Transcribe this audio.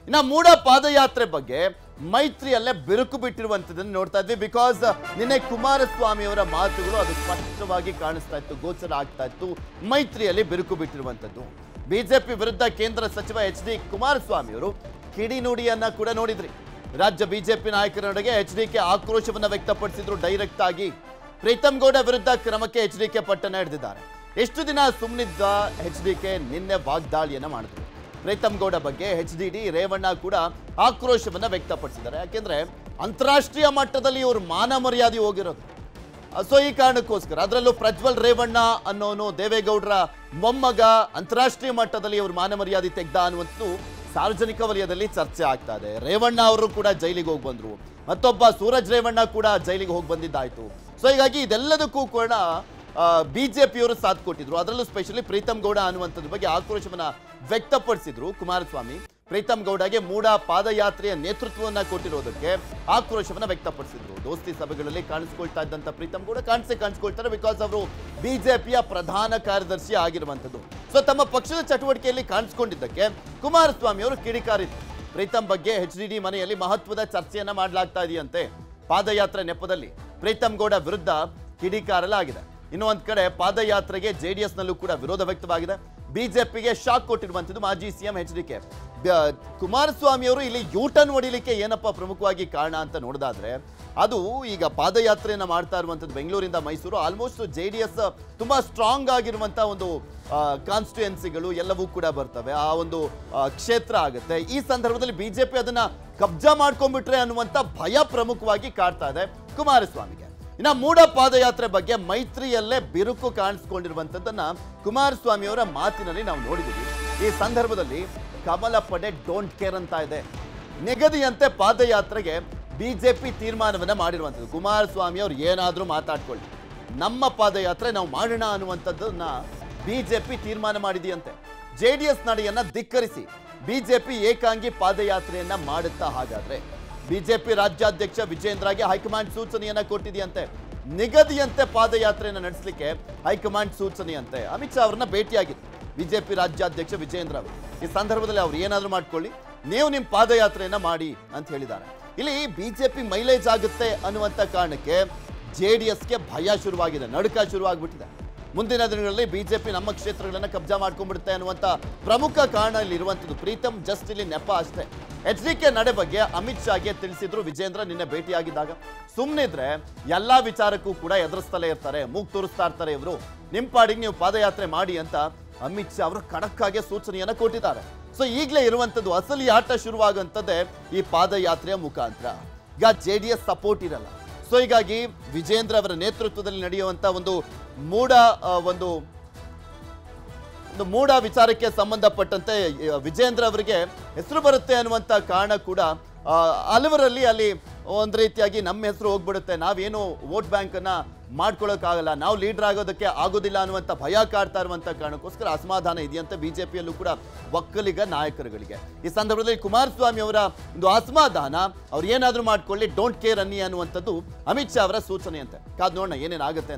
ಇನ್ನ ಮೂಡ ಪಾದಯಾತ್ರೆ ಬಗ್ಗೆ ಮೈತ್ರಿಯಲ್ಲೇ ಬಿರುಕು ಬಿಟ್ಟಿರುವಂತದನ್ನು ನೋಡ್ತಾ ಇದ್ವಿ ಬಿಕಾಸ್ ನಿನ್ನೆ ಕುಮಾರಸ್ವಾಮಿ ಅವರ ಮಾತುಗಳು ಅದು ಸ್ಪಷ್ಟವಾಗಿ ಕಾಣಿಸ್ತಾ ಇತ್ತು ಗೋಚರ ಆಗ್ತಾ ಇತ್ತು ಮೈತ್ರಿಯಲ್ಲಿ ಬಿರುಕು ಬಿಟ್ಟಿರುವಂತದ್ದು ಬಿಜೆಪಿ ವಿರುದ್ಧ ಕೇಂದ್ರ ಸಚಿವ ಎಚ್ ಡಿ ಕುಮಾರಸ್ವಾಮಿ ಅವರು ಕಿಡಿನುಡಿಯನ್ನ ಕೂಡ ನೋಡಿದ್ರಿ ರಾಜ್ಯ ಬಿಜೆಪಿ ನಾಯಕರ ನಡುವೆ ಎಚ್ ಡಿ ಕೆ ಆಕ್ರೋಶವನ್ನ ವ್ಯಕ್ತಪಡಿಸಿದ್ರು ಡೈರೆಕ್ಟ್ ಆಗಿ ಪ್ರೀತಮ್ ಗೌಡ ವಿರುದ್ಧ ಕ್ರಮಕ್ಕೆ ಎಚ್ ಡಿ ಕೆ ಪಟ್ಟಣ ಹಿಡಿದಿದ್ದಾರೆ ಎಷ್ಟು ದಿನ ಸುಮ್ಮನಿದ್ದ ಎಚ್ ಡಿ ಕೆ ನಿನ್ನೆ ವಾಗ್ದಾಳಿಯನ್ನ ಮಾಡಿದ್ರು ಪ್ರೀತಮ್ ಗೌಡ ಬಗ್ಗೆ ಎಚ್ ಡಿ ಡಿ ರೇವಣ್ಣ ಕೂಡ ಆಕ್ರೋಶವನ್ನ ವ್ಯಕ್ತಪಡಿಸಿದ್ದಾರೆ ಯಾಕೆಂದ್ರೆ ಅಂತಾರಾಷ್ಟ್ರೀಯ ಮಟ್ಟದಲ್ಲಿ ಇವರು ಮಾನ ಮರ್ಯಾದೆ ಹೋಗಿರೋದು ಸೊ ಈ ಕಾರಣಕ್ಕೋಸ್ಕರ ಅದರಲ್ಲೂ ಪ್ರಜ್ವಲ್ ರೇವಣ್ಣ ಅನ್ನೋನು ದೇವೇಗೌಡರ ಮೊಮ್ಮಗ ಅಂತಾರಾಷ್ಟ್ರೀಯ ಮಟ್ಟದಲ್ಲಿ ಇವರು ಮಾನ ಮರ್ಯಾದೆ ತೆಗ್ದ ಅನ್ನುವಂಥದ್ದು ಸಾರ್ವಜನಿಕ ವಲಯದಲ್ಲಿ ಚರ್ಚೆ ಆಗ್ತಾ ಇದೆ ರೇವಣ್ಣ ಅವರು ಕೂಡ ಜೈಲಿಗೆ ಹೋಗಿ ಬಂದ್ರು ಮತ್ತೊಬ್ಬ ಸೂರಜ್ ರೇವಣ್ಣ ಕೂಡ ಜೈಲಿಗೆ ಹೋಗಿ ಬಂದಿದ್ದಾಯ್ತು ಸೊ ಹೀಗಾಗಿ ಇದೆಲ್ಲದಕ್ಕೂ ಕೂಡ ಬಿಜೆಪಿಯವರು ಸಾಥ್ ಕೊಟ್ಟಿದ್ರು ಅದರಲ್ಲೂ ಸ್ಪೆಷಲಿ ಪ್ರೀತಮ್ ಗೌಡ ಅನ್ನುವಂಥದ್ರ ಬಗ್ಗೆ ಆಕ್ರೋಶವನ್ನ ವ್ಯಕ್ತಪಡಿಸಿದ್ರು ಕುಮಾರಸ್ವಾಮಿ ಪ್ರೀತಮ್ ಗೌಡಗೆ ಮೂಡ ಪಾದಯಾತ್ರೆಯ ನೇತೃತ್ವವನ್ನ ಕೊಟ್ಟಿರೋದಕ್ಕೆ ಆಕ್ರೋಶವನ್ನ ವ್ಯಕ್ತಪಡಿಸಿದ್ರು ದೋಸ್ತಿ ಸಭೆಗಳಲ್ಲಿ ಕಾಣಿಸ್ಕೊಳ್ತಾ ಇದ್ದಂತ ಪ್ರೀತಮ್ ಗೌಡ ಕಾಣಿಸೇ ಕಾಣಿಸ್ಕೊಳ್ತಾರೆ ಬಿಕಾಸ್ ಅವರು ಬಿಜೆಪಿಯ ಪ್ರಧಾನ ಕಾರ್ಯದರ್ಶಿ ಆಗಿರುವಂಥದ್ದು ಸೊ ತಮ್ಮ ಪಕ್ಷದ ಚಟುವಟಿಕೆಯಲ್ಲಿ ಕಾಣಿಸ್ಕೊಂಡಿದ್ದಕ್ಕೆ ಕುಮಾರಸ್ವಾಮಿ ಅವರು ಕಿಡಿಕಾರಿದ್ರು ಪ್ರೀತಮ್ ಬಗ್ಗೆ ಎಚ್ ಡಿ ಡಿ ಮನೆಯಲ್ಲಿ ಮಹತ್ವದ ಚರ್ಚೆಯನ್ನ ಮಾಡಲಾಗ್ತಾ ಇದೆಯಂತೆ ಪಾದಯಾತ್ರೆ ನೆಪದಲ್ಲಿ ಪ್ರೀತಮ್ ಗೌಡ ವಿರುದ್ಧ ಕಿಡಿಕಾರಲಾಗಿದೆ ಇನ್ನು ಒಂದ್ ಕಡೆ ಪಾದಯಾತ್ರೆಗೆ ಜೆಡಿಎಸ್ ನಲ್ಲೂ ಕೂಡ ವಿರೋಧ ವ್ಯಕ್ತವಾಗಿದೆ ಬಿಜೆಪಿಗೆ ಶಾಕ್ ಕೊಟ್ಟಿರುವಂತದ್ದು ಮಾಜಿ CM H D K Kumaraswamy ಅವರು ಇಲ್ಲಿ ಯೂಟರ್ನ್ ಹೊಡಿಲಿಕ್ಕೆ ಏನಪ್ಪ ಪ್ರಮುಖವಾಗಿ ಕಾರಣ ಅಂತ ನೋಡಿದಾದ್ರೆ ಅದು ಈಗ ಪಾದಯಾತ್ರೆಯನ್ನ ಮಾಡ್ತಾ ಇರುವಂತದ್ದು ಬೆಂಗಳೂರಿಂದ Mysuru almost J D S ತುಂಬಾ ಸ್ಟ್ರಾಂಗ್ ಆಗಿರುವಂತ ಒಂದು ಕಾನ್ಸ್ಟಿಟ್ಯೂಯೆನ್ಸಿಗಳು ಎಲ್ಲವೂ ಕೂಡ ಬರ್ತವೆ ಆ ಒಂದು ಆ, ಕ್ಷೇತ್ರ ಆಗುತ್ತೆ ಈ ಸಂದರ್ಭದಲ್ಲಿ ಬಿಜೆಪಿ ಅದನ್ನ ಕಬ್ಜಾ ಮಾಡ್ಕೊಂಡ್ಬಿಟ್ರೆ ಅನ್ನುವಂತ ಭಯ ಪ್ರಮುಖವಾಗಿ ಕಾಡ್ತಾ ಇದೆ ಕುಮಾರಸ್ವಾಮಿಗೆ ಇನ್ನ ಮೂಡ ಪಾದಯಾತ್ರೆ ಬಗ್ಗೆ ಮೈತ್ರಿಯಲ್ಲೇ ಬಿರುಕು ಕಾಣಿಸ್ಕೊಂಡಿರುವಂತದ್ದನ್ನ ಕುಮಾರಸ್ವಾಮಿ ಅವರ ಮಾತಿನಲ್ಲಿ ನಾವು ನೋಡಿದ್ದೀವಿ ಈ ಸಂದರ್ಭದಲ್ಲಿ ಕಮಲ ಪಡೆ ಡೋಂಟ್ ಕೇರ್ ಅಂತ ಇದೆ ನಿಗದಿಯಂತೆ ಪಾದಯಾತ್ರೆಗೆ ಬಿಜೆಪಿ ತೀರ್ಮಾನವನ್ನ ಮಾಡಿರುವಂಥದ್ದು ಕುಮಾರಸ್ವಾಮಿ ಅವರು ಏನಾದರೂ ಮಾತಾಡ್ಕೊಳ್ಳಿ ನಮ್ಮ ಪಾದಯಾತ್ರೆ ನಾವು ಮಾಡೋಣ ಅನ್ನುವಂಥದ್ದನ್ನ ಬಿಜೆಪಿ ತೀರ್ಮಾನ ಮಾಡಿದೆಯಂತೆ ಜೆ ಡಿ ಎಸ್ ನಡೆಯನ್ನ ಧಿಕ್ಕರಿಸಿ ಬಿಜೆಪಿ ಏಕಾಂಗಿ ಪಾದಯಾತ್ರೆಯನ್ನ ಮಾಡುತ್ತಾ ಹಾಗಾದ್ರೆ ಬಿಜೆಪಿ ರಾಜ್ಯಾಧ್ಯಕ್ಷ ವಿಜೇಂದ್ರಗೆ ಹೈಕಮಾಂಡ್ ಸೂಚನೆಯನ್ನ ಕೊಟ್ಟಿದೆಯಂತೆ ನಿಗದಿಯಂತೆ ಪಾದಯಾತ್ರೆಯನ್ನ ನಡೆಸಲಿಕ್ಕೆ ಹೈಕಮಾಂಡ್ ಸೂಚನೆಯಂತೆ ಅಮಿತ್ ಶಾ ಅವರನ್ನ ಭೇಟಿಯಾಗಿತ್ತು ಬಿಜೆಪಿ ರಾಜ್ಯಾಧ್ಯಕ್ಷ ವಿಜೇಂದ್ರ ಅವರು ಈ ಸಂದರ್ಭದಲ್ಲಿ ಅವ್ರು ಏನಾದರೂ ಮಾಡ್ಕೊಳ್ಳಿ ನೀವು ನಿಮ್ಮ ಪಾದಯಾತ್ರೆಯನ್ನ ಮಾಡಿ ಅಂತ ಹೇಳಿದ್ದಾರೆ ಇಲ್ಲಿ ಬಿಜೆಪಿ ಮೈಲೇಜ್ ಆಗುತ್ತೆ ಅನ್ನುವಂಥ ಕಾರಣಕ್ಕೆ ಜೆ ಡಿ ಎಸ್ಗೆ ಭಯ ಶುರುವಾಗಿದೆ ನಡುಕ ಶುರುವಾಗ್ಬಿಟ್ಟಿದೆ ಮುಂದಿನ ದಿನಗಳಲ್ಲಿ ಬಿಜೆಪಿ ನಮ್ಮ ಕ್ಷೇತ್ರಗಳನ್ನ ಕಬ್ಜಾ ಮಾಡ್ಕೊಂಡ್ಬಿಡುತ್ತೆ ಅನ್ನುವಂಥ ಪ್ರಮುಖ ಕಾರಣ ಇಲ್ಲಿ ಇರುವಂಥದ್ದು ಪ್ರೀತಮ್ ಜಸ್ಟ್ ಇಲ್ಲಿ ನೆಪ ಅಷ್ಟೇ ಎಚ್ ಡಿ ಕೆ ನಡೆ ಬಗ್ಗೆ ಅಮಿತ್ ಶಾಗೆ ತಿಳಿಸಿದ್ರು ವಿಜೇಂದ್ರ ನಿನ್ನೆ ಭೇಟಿಯಾಗಿದ್ದಾಗ ಸುಮ್ಮನಿದ್ರೆ ಎಲ್ಲಾ ವಿಚಾರಕ್ಕೂ ಕೂಡ ಎದುರಿಸ್ತಲೇ ಇರ್ತಾರೆ ಮೂಗ್ ತೋರಿಸ್ತಾ ಇರ್ತಾರೆ ಇವರು ನಿಮ್ಮ ಪಾಡಿಗೆ ನೀವು ಪಾದಯಾತ್ರೆ ಮಾಡಿ ಅಂತ ಅಮಿತ್ ಶಾ ಅವರು ಖಡಕ್ಕಾಗಿ ಸೂಚನೆಯನ್ನ ಕೊಟ್ಟಿದ್ದಾರೆ ಸೊ ಈಗಲೇ ಇರುವಂಥದ್ದು ಅಸಲಿ ಆಟ ಶುರುವಾಗುವಂಥದ್ದೇ ಈ ಪಾದಯಾತ್ರೆಯ ಮುಖಾಂತರ ಈಗ ಜೆ ಡಿ ಎಸ್ ಸಪೋರ್ಟ್ ಇರಲ್ಲ ಸೊ ಹೀಗಾಗಿ ವಿಜೇಂದ್ರ ಅವರ ನೇತೃತ್ವದಲ್ಲಿ ನಡೆಯುವಂಥ ಒಂದು ಮೂಡ ಆ, ಒಂದು ಒಂದು ಮೂಡ ವಿಚಾರಕ್ಕೆ ಸಂಬಂಧಪಟ್ಟಂತೆ ಆ, ವಿಜೇಂದ್ರ ಅವರಿಗೆ ಹೆಸರು ಬರುತ್ತೆ ಅನ್ನುವಂಥ ಕಾರಣ ಕೂಡ ಆ, ಹಲವರಲ್ಲಿ ಅಲ್ಲಿ ಒಂದು ರೀತಿಯಾಗಿ ನಮ್ಮ ಹೆಸರು ಹೋಗ್ಬಿಡುತ್ತೆ ನಾವೇನು ವೋಟ್ ಬ್ಯಾಂಕನ್ನು ಮಾಡ್ಕೊಳ್ಳೋಕ್ಕಾಗಲ್ಲ ನಾವು ಲೀಡರ್ ಆಗೋದಕ್ಕೆ ಆಗೋದಿಲ್ಲ ಅನ್ನುವಂಥ ಭಯ ಕಾಡ್ತಾ ಇರುವಂಥ ಕಾರಣಕ್ಕೋಸ್ಕರ ಅಸಮಾಧಾನ ಇದೆಯಂತೆ ಬಿಜೆಪಿಯಲ್ಲೂ ಕೂಡ ಒಕ್ಕಲಿಗ ನಾಯಕರುಗಳಿಗೆ ಈ ಸಂದರ್ಭದಲ್ಲಿ ಕುಮಾರಸ್ವಾಮಿ ಅವರ ಒಂದು ಅಸಮಾಧಾನ ಅವ್ರು ಏನಾದರೂ ಮಾಡ್ಕೊಳ್ಳಿ ಡೋಂಟ್ ಕೇರ್ ಅನ್ನಿ ಅನ್ನುವಂಥದ್ದು ಅಮಿತ್ ಶಾ ಅವರ ಸೂಚನೆಯಂತೆ ಕಾದ್ ನೋಡೋಣ ಏನೇನಾಗುತ್ತೆ ಅಂತ